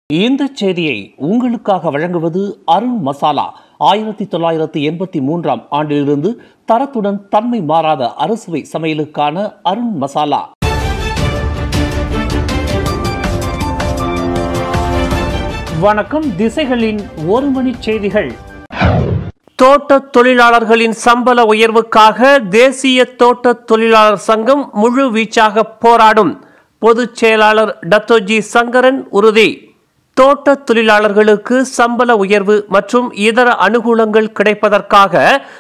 இந்த செய்தியை உங்களுக்காக வழங்குவது அருண் மசாலா ஆயிரத்தி தொள்ளாயிரத்தி எண்பத்தி மூன்றாம் ஆண்டிலிருந்து தரத்துடன் தன்மை மாறாத அறுசுவை சமையலுக்கான அருண் மசாலா வணக்கம் திசைகளின் ஒரு மணி செய்திகள் தோட்ட தொழிலாளர்களின் சம்பள உயர்வுக்காக தேசிய தோட்ட தொழிலாளர் சங்கம் முழு வீச்சாக போராடும் பொதுச் செயலாளர் டத்தோஜி சங்கரன் உறுதி தோட்ட தொழிலாளர்களுக்கு சம்பள உயர்வு மற்றும் இதர அனுகூலங்கள் கிடைப்பதற்காக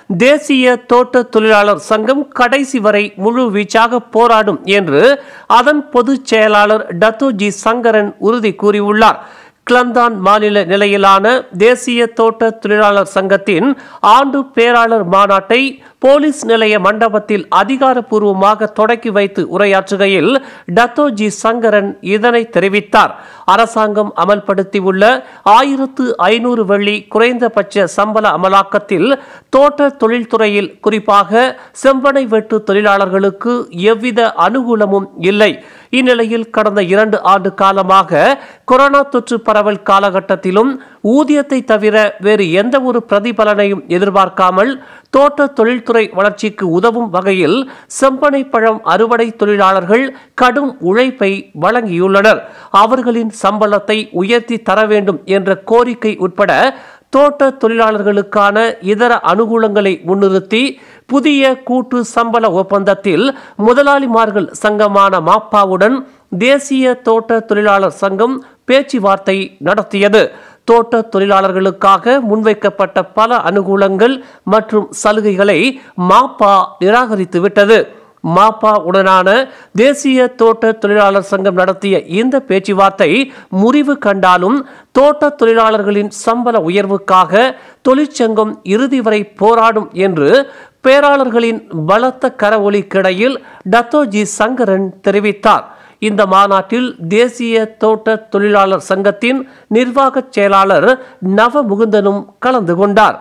தேசிய தோட்ட தொழிலாளர் சங்கம் கடைசி வரை முழு வீச்சாக போராடும் என்று அதன் பொதுச் செயலாளர் டத்தோஜி சங்கரன் உறுதி கூறியுள்ளார் கிளந்தான் மாநில நிலையிலான தேசிய தோட்ட தொழிலாளர் சங்கத்தின் ஆண்டு பேராளர் மாநாட்டை போலீஸ் நிலைய மண்டபத்தில் அதிகாரப்பூர்வமாக தொடக்கி வைத்து உரையாற்றுகையில் டத்தோஜி சங்கரன் இதனை தெரிவித்தார் அரசாங்கம் அமல்படுத்தியுள்ள ஆயிரத்து ஐநூறு வெள்ளி குறைந்தபட்ச சம்பள அமலாக்கத்தில் தோட்ட தொழில்துறையில் குறிப்பாக செம்பனை வெட்டு தொழிலாளர்களுக்கு எவ்வித அனுகூலமும் இல்லை இந்நிலையில் கடந்த இரண்டு ஆண்டு காலமாக கொரோனா தொற்று பரவல் காலகட்டத்திலும் ஊதியத்தை தவிர வேறு எந்த ஒரு பிரதிபலனையும் எதிர்பார்க்காமல் தோட்ட தொழில்துறை வளர்ச்சிக்கு உதவும் வகையில் செம்பனை பழம் அறுவடை தொழிலாளர்கள் கடும் உழைப்பை வழங்கியுள்ளனர் அவர்களின் சம்பளத்தை உயர்த்தி தர வேண்டும் என்ற கோரிக்கை உட்பட தோட்ட தொழிலாளர்களுக்கான இதர அனுகூலங்களை முன்னிறுத்தி புதிய கூட்டு சம்பள ஒப்பந்தத்தில் முதலாளிமார்கள் சங்கமான மாப்பாவுடன் தேசிய தோட்ட தொழிலாளர் சங்கம் பேச்சுவார்த்தை நடத்தியது தோட்ட தொழிலாளர்களுக்காக முன்வைக்கப்பட்ட பல அனுகூலங்கள் மற்றும் சலுகைகளை மாப்பா நிராகரித்துவிட்டது மாப்பா உடனான தேசிய தோட்ட தொழிலாளர் சங்கம் நடத்திய இந்த பேச்சுவார்த்தை முறிவு கண்டாலும் தோட்ட தொழிலாளர்களின் சம்பள உயர்வுக்காக தொழிற்சங்கம் இறுதி வரை போராடும் என்று பேராளர்களின் பலத்த கரவொலிக்கிடையில் டத்தோஜி சங்கரன் தெரிவித்தார் இந்த மாநாட்டில் தேசிய தோட்ட தொழிலாளர் சங்கத்தின் நிர்வாகச் செயலாளர் நவ முகுந்தனும் கலந்து கொண்டார்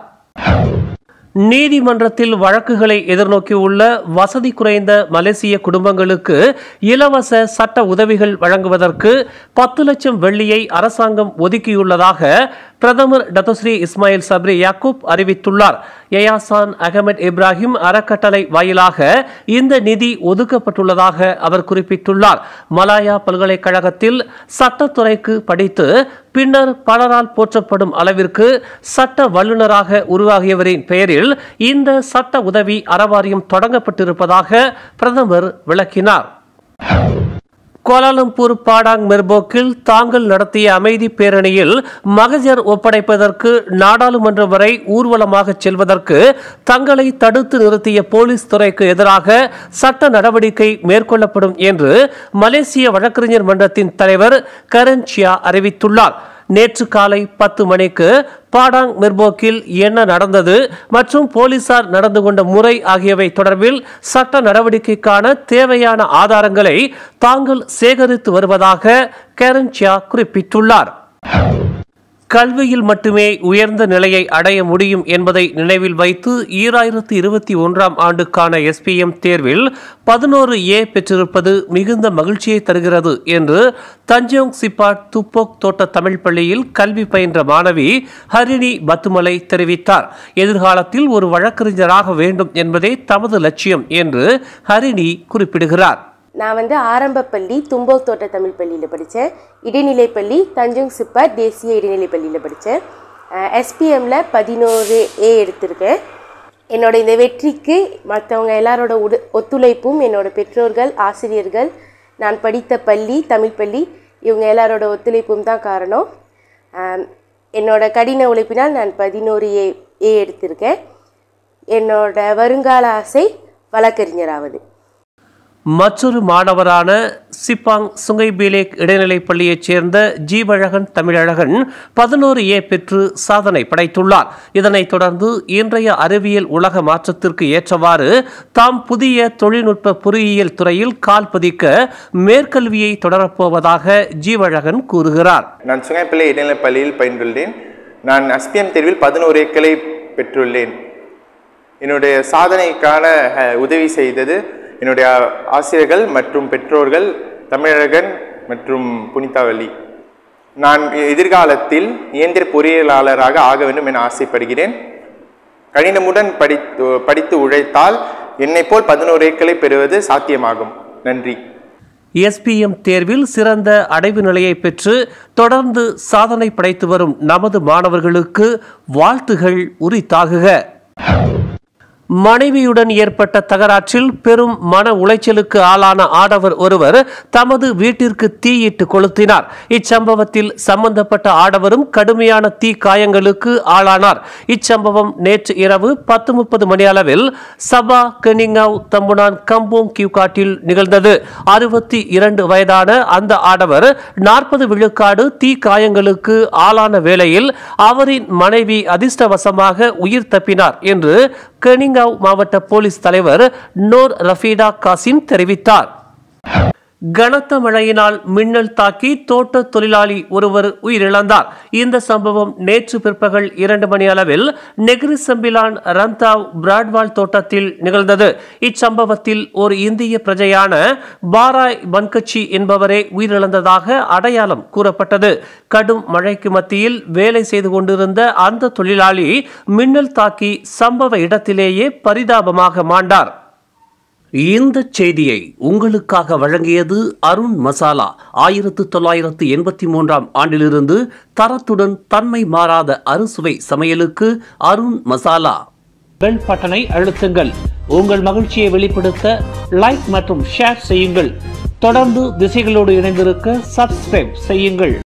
நீதிமன்றத்தில் வழக்குகளை எதிர்நோக்கியுள்ள வசதி குறைந்த மலேசிய குடும்பங்களுக்கு இலவச சட்ட உதவிகள் வழங்குவதற்கு பத்து லட்சம் வெள்ளியை அரசாங்கம் ஒதுக்கியுள்ளதாக பிரதமர் டத்தோஸ்ரீ இஸ்மாயில் சப்ரி யாக்கூப் அறிவித்துள்ளார் எயாசான் அகமது இப்ராஹிம் அறக்கட்டளை வாயிலாக இந்த நிதி ஒதுக்கப்பட்டுள்ளதாக அவர் குறிப்பிட்டுள்ளார் மலாயா பல்கலைக்கழகத்தில் சட்டத்துறைக்கு படித்து பின்னர் பலரால் போற்றப்படும் அளவிற்கு சட்ட வல்லுநராக உருவாகியவரின் பெயரில் இந்த சட்ட உதவி அறவாரியம் தொடங்கப்பட்டிருப்பதாக பிரதமர் விளக்கினார் கோலாலம்பூர் பாடாங் மெர்போக்கில் தாங்கள் நடத்திய அமைதி பேரணியில் மகஜர் ஒப்படைப்பதற்கு நாடாளுமன்றம் வரை ஊர்வலமாக செல்வதற்கு தங்களை தடுத்து நிறுத்திய போலீஸ் துறைக்கு எதிராக சட்ட நடவடிக்கை மேற்கொள்ளப்படும் என்று மலேசிய வழக்கறிஞர் மன்றத்தின் தலைவர் கரண் சியா அறிவித்துள்ளார் நேற்று காலை பத்து மணிக்கு பாடாங் மிர்போக்கில் என்ன நடந்தது மற்றும் போலீசார் நடந்து கொண்ட முறை ஆகியவை தொடர்பில் சட்ட நடவடிக்கைக்கான தேவையான ஆதாரங்களை தாங்கள் சேகரித்து வருவதாக கேரன்சியா குறிப்பிட்டுள்ளார் கல்வியில் மட்டுமே உயர்ந்த நிலையை அடைய முடியும் என்பதை நினைவில் வைத்து ஈராயிரத்தி இருபத்தி ஒன்றாம் ஆண்டுக்கான எஸ்பிஎம் தேர்வில் பதினோரு ஏ பெற்றிருப்பது மிகுந்த மகிழ்ச்சியை தருகிறது என்று தஞ்சோங் சிப்பாட் துப்போக் தோட்ட தமிழ் பள்ளியில் கல்வி பயின்ற மாணவி ஹரிணி பத்துமலை தெரிவித்தார் எதிர்காலத்தில் ஒரு வழக்கறிஞராக வேண்டும் என்பதே தமது லட்சியம் என்று ஹரிணி குறிப்பிடுகிறார் நான் வந்து ஆரம்ப பள்ளி தும்போக் தோட்ட தமிழ் பள்ளியில் படித்தேன் இடைநிலைப்பள்ளி தஞ்சோங் சிப்பாட் தேசிய இடைநிலைப் பள்ளியில் படித்தேன் எஸ்பிஎம்மில் பதினோரு ஏ எடுத்திருக்கேன் என்னோட இந்த வெற்றிக்கு மற்றவங்க எல்லாரோட உடு ஒத்துழைப்பும் என்னோட பெற்றோர்கள் ஆசிரியர்கள் நான் படித்த பள்ளி தமிழ் பள்ளி இவங்க எல்லாரோட ஒத்துழைப்பும் தான் காரணம் ஆம், என்னோட கடின உழைப்பினால் நான் பதினோரு ஏ ஏ எடுத்திருக்கேன் என்னோட வருங்கால ஆசை வழக்கறிஞராவது மற்றொரு மாணவரான சிப்பாங் சுங்கைபீலேக் இடைநிலைப் பள்ளியைச் சேர்ந்த ஜீவழகன் தமிழழகன் பதினோரு ஏ பெற்று சாதனை படைத்துள்ளார் இதனைத் தொடர்ந்து இன்றைய அறிவியல் உலக மாற்றத்திற்கு ஏற்றவாறு தாம் புதிய தொழில்நுட்ப பொறியியல் துறையில் கால் பதிக்க மேற்கல்வியை தொடரப்போவதாக ஜீவழகன் கூறுகிறார் நான் சுங்கைப்பிள்ளை இடைநிலைப் பள்ளியில் பயின்றுள்ளேன் நான் எஸ்பிஎம் தேர்வில் பதினோரு ஏக்களை பெற்றுள்ளேன் என்னுடைய சாதனைக்கான அஹ், உதவி செய்தது என்னுடைய ஆசிரியர்கள் மற்றும் பெற்றோர்கள் தமிழழகன் மற்றும் புனிதாவல்லி நான் எதிர்காலத்தில் இயந்திர பொறியியலாளராக ஆக வேண்டும் என ஆசைப்படுகிறேன் கடினமுடன் படித்து படித்து உழைத்தால் என்னைப் போல் பதினோரு ஏக்களை பெறுவது சாத்தியமாகும் நன்றி எஸ்பிஎம் தேர்வில் சிறந்த அடைவு நிலையை பெற்று தொடர்ந்து சாதனை படைத்து வரும் நமது மாணவர்களுக்கு வாழ்த்துகள் உரித்தாகுக மனைவியுடன் ஏற்பட்ட தகராற்றில் பெரும் மன உளைச்சலுக்கு ஆளான ஆடவர் ஒருவர் தமது வீட்டிற்கு தீயிட்டு கொளுத்தினார் இச்சம்பவத்தில் சம்பந்தப்பட்ட ஆடவரும் கடுமையான தீ காயங்களுக்கு ஆளானார் இச்சம்பவம் நேற்று இரவு பத்து முப்பது மணி அளவில் சபா கெனிங்காவ் தம்புனான் கம்போங் கியூகாட்டில் நிகழ்ந்தது அறுபத்தி இரண்டு வயதான அந்த ஆடவர் நாற்பது விழுக்காடு தீ காயங்களுக்கு ஆளான வேளையில் அவரின் மனைவி அதிர்ஷ்டவசமாக உயிர் தப்பினார் என்று கெனிங்காவ் மாவட்ட போலீஸ் தலைவர் நோர் ரஃபீடா காசிம் தெரிவித்தார் கனத்த மழையினால் மின்னல் தாக்கி தோட்ட தொழிலாளி ஒருவர் உயிரிழந்தார் இந்த சம்பவம் நேற்று பிற்பகல் இரண்டு மணி அளவில் நெகிரி சம்பிலான் ரந்தாவ் பிராட்வால் தோட்டத்தில் நிகழ்ந்தது இச்சம்பவத்தில் ஒரு இந்திய பிரஜையான பாராய் பன்கச்சி என்பவரே உயிரிழந்ததாக அடையாளம் கூறப்பட்டது கடும் மழைக்கு மத்தியில் வேலை செய்து கொண்டிருந்த அந்த தொழிலாளி மின்னல் தாக்கி சம்பவ இடத்திலேயே பரிதாபமாக மாண்டார் இந்த செய்தியை உங்களுக்காக வழங்கியது அருண் மசாலா ஆயிரத்து தொள்ளாயிரத்து எண்பத்தி மூன்றாம் ஆண்டிலிருந்து தரத்துடன் தன்மை மாறாத அறுசுவை சமையலுக்கு அருண் மசாலா பெல் பட்டனை அழுத்துங்கள் உங்கள் மகிழ்ச்சியை வெளிப்படுத்த லைக் மற்றும் ஷேர் செய்யுங்கள் தொடர்ந்து திசைகளோடு இணைந்திருக்க சப்ஸ்கிரைப் செய்யுங்கள்